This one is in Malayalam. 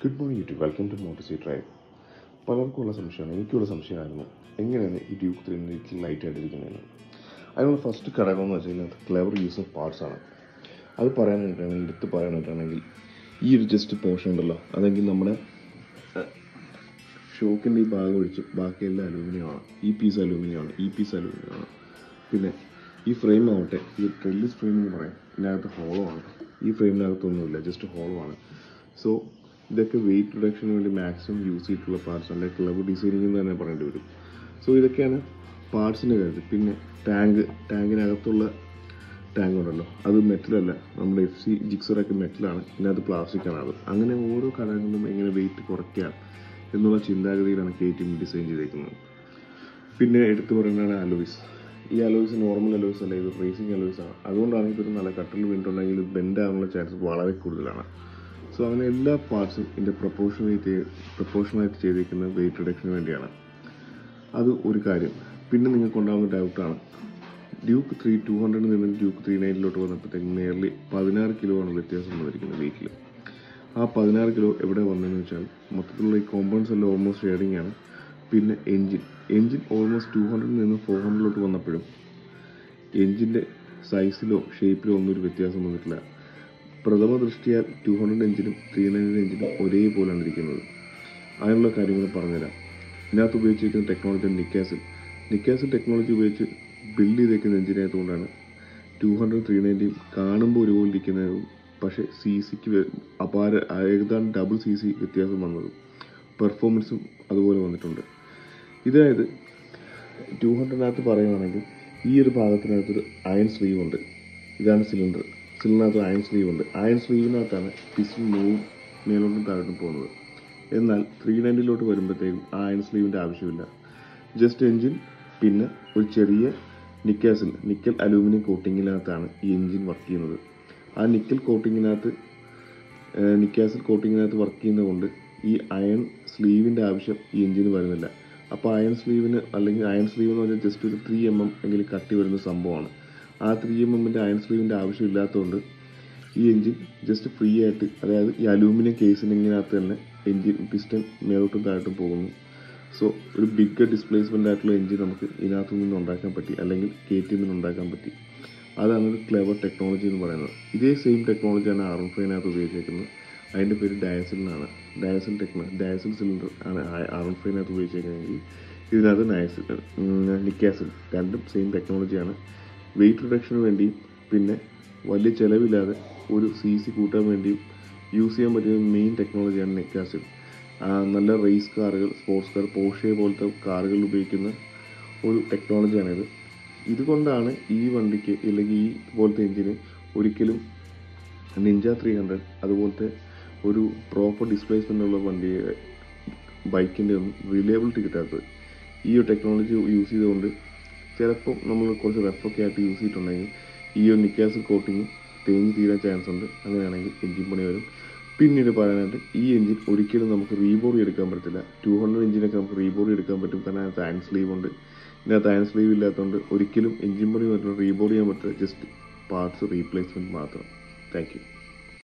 good morning YouTube welcome to മോട്ടോസി ഡ്രൈവ് പലർക്കും ഉള്ള സംശയമാണ് എനിക്കുള്ള സംശയമായിരുന്നു എങ്ങനെയാണ് ഈ ഡ്യൂക്ക് ത്രീ ലിറ്റിൽ ലൈറ്റ് ആയിട്ടിരിക്കുന്നതെന്ന് അതിനുള്ള ഫസ്റ്റ് ഘടകം എന്ന് വെച്ച് കഴിഞ്ഞാൽ ക്ലവർ യൂസ് ഓഫ് പാർട്സ് ആണ് അത് പറയാനായിട്ടാണെങ്കിൽ എടുത്ത് പറയാനായിട്ടാണെങ്കിൽ ഈ ഒരു ജസ്റ്റ് പോർഷൻ ഉണ്ടല്ലോ അതെങ്കിൽ നമ്മുടെ ഷോക്കിൻ്റെ ഈ ഭാഗം ഒഴിച്ച് ബാക്കിയെല്ലാം അലൂമിനിയമാണ് ഈ പീസ് അലൂമിനിയമാണ് ഈ പീസ് അലൂമിനിയമാണ് പിന്നെ ഈ ഫ്രെയിം ആവട്ടെ ഇത് ട്രെല്ലിസ് ഫ്രെയിം എന്ന് പറയും ഇതിനകത്ത് ഹോളോ ആണ് ഈ ഫ്രെയിമിനകത്തൊന്നുമില്ല ജസ്റ്റ് ഹോളോ ആണ് സോ ഇതൊക്കെ വെയിറ്റ് റിഡക്ഷന് വേണ്ടി മാക്സിമം യൂസ് ചെയ്തിട്ടുള്ള പാർട്സ് അല്ലെങ്കിൽ ക്ലബ് ഡിസൈനിങ് എന്ന് തന്നെ പറയേണ്ടി വരും സോ ഇതൊക്കെയാണ് പാർട്സിൻ്റെ കാര്യത്തിൽ പിന്നെ ടാങ്ക് ടാങ്കിനകത്തുള്ള ടാങ്ക് ഉണ്ടല്ലോ അത് മെറ്റലല്ല നമ്മുടെ എഫ് സി ജിക്സറൊക്കെ മെറ്റലാണ് ഇതിനകത്ത് പ്ലാസ്റ്റിക്കാണ് അത് അങ്ങനെ ഓരോ ഘടകങ്ങളും എങ്ങനെ വെയിറ്റ് കുറയ്ക്കാം എന്നുള്ള ചിന്താഗതിയിലാണ് കെ ടി എം ഡിസൈൻ ചെയ്തേക്കുന്നത് പിന്നെ എടുത്തു പറയുന്നതാണ് അലോയ്സ് ഈ അലോയ്സ് നോർമൽ അലോയ്സ് അല്ല ഇത് റേസിംഗ് അലോയ്സ് ആണ് അതുകൊണ്ടാണ് ഇതൊരു നല്ല കട്ടൽ വീണിട്ടുണ്ടെങ്കിൽ ഇത് ബെൻഡ് ആകാനുള്ള ചാൻസ് വളരെ കൂടുതലാണ് സോ അങ്ങനെ എല്ലാ പാർട്സും ഇതിൻ്റെ പ്രൊപ്പോർഷനായിട്ട് പ്രൊപ്പോർഷനായിട്ട് ചെയ്തിരിക്കുന്നത് വെയിറ്റ് റിഡക്ഷന് വേണ്ടിയാണ് അത് ഒരു കാര്യം പിന്നെ നിങ്ങൾക്ക് ഉണ്ടാകുന്ന ഡൗട്ടാണ് ഡ്യൂക്ക് ത്രീ ടു ഹൺഡ്രഡിൽ നിന്ന് ഡ്യൂക്ക് ത്രീ നയനിലോട്ട് വന്നപ്പോഴത്തേക്ക് നിയർലി പതിനാറ് കിലോ ആണ് വ്യത്യാസം വന്നിരിക്കുന്നത് വെയിറ്റിൽ ആ പതിനാറ് കിലോ എവിടെ വന്നതെന്ന് വെച്ചാൽ മൊത്തത്തിലുള്ള ഈ കോമ്പൗണ്ട്സ് എല്ലാം ഓൾമോസ്റ്റ് ഷെയറിംഗ് ആണ് പിന്നെ എൻജിൻ എൻജിൻ ഓൾമോസ്റ്റ് ടു ഹൺഡ്രഡിൽ നിന്ന് ഫോർ ഹൺഡ്രഡിലോട്ട് വന്നപ്പോഴും എൻജിൻ്റെ സൈസിലോ ഷേപ്പിലോ ഒന്നും ഒരു വ്യത്യാസം വന്നിട്ടില്ല പ്രഥമ ദൃഷ്ടിയാൽ ടു ഹൺഡ്രഡ് എഞ്ചിനും ത്രീ ഹൺഡ്രഡ് എഞ്ചിനും ഒരേപോലെയാണ് ഇരിക്കുന്നത് അതിനുള്ള കാര്യങ്ങൾ പറഞ്ഞുതരാം ഇതിനകത്ത് ഉപയോഗിച്ചിരിക്കുന്ന ടെക്നോളജി നിക്കാസിൽ നിക്കാസിൽ ടെക്നോളജി ഉപയോഗിച്ച് ബിൽഡ് ചെയ്തേക്കുന്ന എഞ്ചിനായതുകൊണ്ടാണ് ടു ഹൺഡ്രഡ് ത്രീ നയൻറ്റിയും കാണുമ്പോൾ ഒരുപോലെ ഇരിക്കുന്നതും പക്ഷേ സി സിക്ക് അപാര ഏതാണ്ട് ഡബിൾ സി സി വ്യത്യാസം വന്നതും പെർഫോമൻസും അതുപോലെ വന്നിട്ടുണ്ട് ഇതായത് ടു ഹൺഡ്രഡിനകത്ത് പറയുകയാണെങ്കിൽ ഈ ഒരു ഭാഗത്തിനകത്തൊരു അയൺ സ്ലീവ് ഉണ്ട് ഇതാണ് സിലിണ്ടർ സിലിണ്ടറിനകത്ത് അയൺ സ്ലീവ് ഉണ്ട് അയൺ സ്ലീവിനകത്താണ് പിസ്റ്റൺ മൂവും മേലോട്ടും താഴോട്ടും പോകുന്നത് എന്നാൽ ത്രീ നയൻറ്റിലോട്ട് വരുമ്പോഴത്തേക്കും ആ അയൺ സ്ലീവിൻ്റെ ആവശ്യമില്ല ജസ്റ്റ് എൻജിൻ പിന്നെ ഒരു ചെറിയ നിക്കാസിൽ നിക്കൽ അലൂമിനിയം കോട്ടിങ്ങിനകത്താണ് ഈ എൻജിൻ വർക്ക് ചെയ്യുന്നത് ആ നിക്കൽ കോട്ടിങ്ങിനകത്ത് നിക്കാസിൽ കോട്ടിങ്ങിനകത്ത് വർക്ക് ചെയ്യുന്നതുകൊണ്ട് ഈ അയൺ സ്ലീവിൻ്റെ ആവശ്യം ഈ എൻജിന് വരുന്നില്ല അപ്പോൾ അയൺ സ്ലീവിന് അല്ലെങ്കിൽ അയൺ സ്ലീവ് എന്ന് പറഞ്ഞാൽ ജസ്റ്റ് ഒരു ത്രീ എം എം എങ്കിലും കട്ടി വരുന്ന സംഭവമാണ് ആ ത്രീ എം എമ്മിൻ്റെ അയൺ സ്ലീവിൻ്റെ ആവശ്യമില്ലാത്തതുകൊണ്ട് ഈ എൻജിൻ ജസ്റ്റ് ഫ്രീ ആയിട്ട് അതായത് ഈ അലൂമിനിയം കേസിനിങ്ങിനകത്ത് തന്നെ എൻജിൻ പിസ്റ്റൺ മേലോട്ടും താഴോട്ടും പോകുന്നു സോ ഒരു ബിഗ് ഡിസ്പ്ലേസ്മെൻ്റ് ആയിട്ടുള്ള എൻജിൻ നമുക്ക് ഇതിനകത്തു നിന്ന് ഉണ്ടാക്കാൻ പറ്റി അല്ലെങ്കിൽ കെ ടി എമ്മിന് ഉണ്ടാക്കാൻ പറ്റി അതാണ് ഒരു ക്ലെവർ ടെക്നോളജി എന്ന് പറയുന്നത് ഇതേ സെയിം ടെക്നോളജിയാണ് ആർ എം ഫൈനകത്ത് ഉപയോഗിച്ചേക്കുന്നത് അതിൻ്റെ പേര് ഡയസിൽ എന്നാണ് ഡയസിൽ ടെക്നോ ഡയസിൽ സിലിണ്ടർ ആണ് ആർ എം ഫൈനകത്ത് ഉപയോഗിച്ചേക്കുന്നതെങ്കിൽ ഇതിനകത്ത് നയസിൽ നിക്കാസിൽ രണ്ടും സെയിം ടെക്നോളജിയാണ് വെയിറ്റ് റിഡക്ഷന് വേണ്ടിയും പിന്നെ വലിയ ചിലവില്ലാതെ ഒരു സി സി കൂട്ടാൻ വേണ്ടിയും യൂസ് ചെയ്യാൻ പറ്റിയ മെയിൻ ടെക്നോളജിയാണ് നെക്കാസിൽ നല്ല റേസ് കാറുകൾ സ്പോർട്സ് കാർ പോഷെ പോലത്തെ കാറുകൾ ഉപയോഗിക്കുന്ന ഒരു ടെക്നോളജിയാണിത് ഇതുകൊണ്ടാണ് ഈ വണ്ടിക്ക് അല്ലെങ്കിൽ ഈ പോലത്തെ എഞ്ചിന് ഒരിക്കലും നിഞ്ച ത്രീ ഹൺഡ്രഡ് അതുപോലത്തെ ഒരു പ്രോപ്പർ ഡിസ്പ്ലേസ്മെൻ്റ് ഉള്ള വണ്ടി ബൈക്കിൻ്റെ ഒന്നും റിലയബിലിറ്റി കിട്ടാത്തത് ഈ ഒരു ടെക്നോളജി യൂസ് ചെയ്തുകൊണ്ട് ചിലപ്പം നമ്മൾ കുറച്ച് റഫൊക്കെ ആയിട്ട് യൂസ് ചെയ്തിട്ടുണ്ടെങ്കിൽ ഈ ഒരു നിക്കാസിൽ കോട്ടിങ് തേഞ്ഞ് തീരാൻ ചാൻസ് ഉണ്ട് അങ്ങനെയാണെങ്കിൽ എഞ്ചിൻ പണി വരും പിന്നീട് പറയാനായിട്ട് ഈ എഞ്ചിൻ ഒരിക്കലും നമുക്ക് റീബോറി എടുക്കാൻ പറ്റത്തില്ല ടു ഹൺഡ്രഡ് എഞ്ചിനൊക്കെ നമുക്ക് റീബോറി എടുക്കാൻ പറ്റും കാരണം അതിനകത്ത് അയൺ സ്ലീവ് ഉണ്ട് ഇതിനകത്ത് അയൺ സ്ലീവ് ഇല്ലാത്തതുകൊണ്ട് ഒരിക്കലും എഞ്ചിൻ പണി പറ്റില്ല റീബോറി ചെയ്യാൻ പറ്റില്ല ജസ്റ്റ് പാർട്സ് റീപ്ലേസ്മെൻറ്റ് മാത്രം താങ്ക് യു